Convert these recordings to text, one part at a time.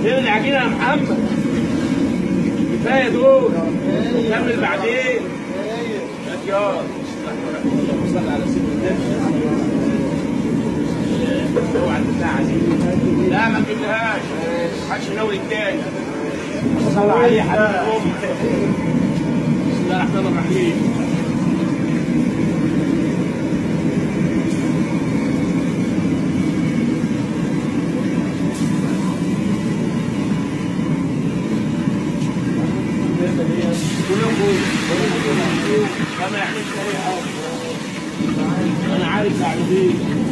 فين العجينه يا محمد كفايه دول كمل بعدين هات يا اللهم صل على سيدنا النبي اوعى البتاعه دي لا ما تجيبهاش محدش يناول التاني صل عليه حبيب ام بسم الله الرحمن الرحيم كلهم كما يحملش اي حاجه انا عارف اعمل ايه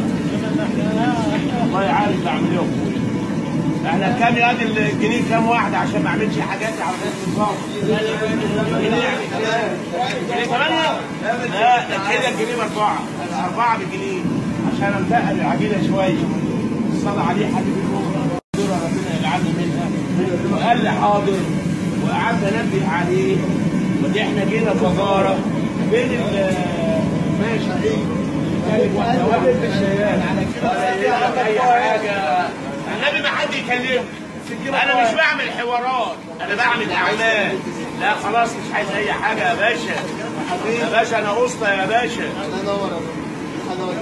والله عارف اعمل ايه يا اخويا احنا كام يا دي الجنيه كام واحده عشان ما اعملش حاجات على غير النظام جنيه يعني جنيه ثمانية؟ لا ده كده الجنيه باربعه اربعه بجنيه عشان انتقل العجينه شويه صلى عليه حبيبي الأخرى ربنا يجعلنا منها وقال لي حاضر وقعدت انبه عليه ودي احنا جينا تجاره بين ال ماشي كانت واحده واحده في الشيال على كده اي حاجه النبي ما حد يكلمه انا مش بعمل حوارات انا بعمل اعمال لا خلاص مش عايز اي حاجه يا باشا يا باشا انا اسطى يا باشا الله ينور الله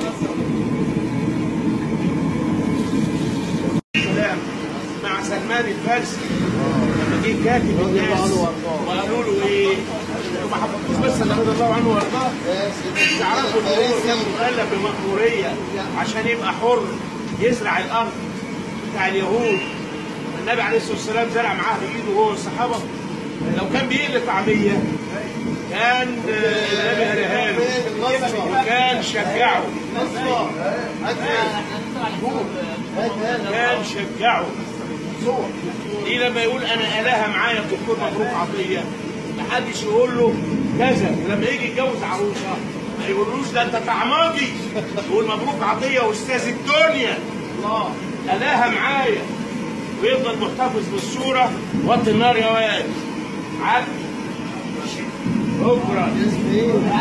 السلام مع سلمان الفارسي لما جه كاتب الناس وقالوا له ايه؟ انتوا ما حفظتوش بس اللي رضي الله عنه وارضاه تعرفوا ان هو كان مكلف بمأمورية عشان يبقى حر يزرع الارض بتاع اليهود النبي عليه الصلاه والسلام زرع معاه بايده هو والصحابه لو كان بيقل طعميه كان آه، النبي قالها له وكان شجعه كان شجعه دي لما يقول انا الهه معايا الدكتور مبروك عطيه محدش يقول له كذا ولما يجي يتجوز عروسه ما يقولوش ده انت طعماجي يقول مبروك عطيه واستاذ الدنيا الله الهه معايا ويفضل محتفظ بالصوره وطي النار يا واد عدل شكرا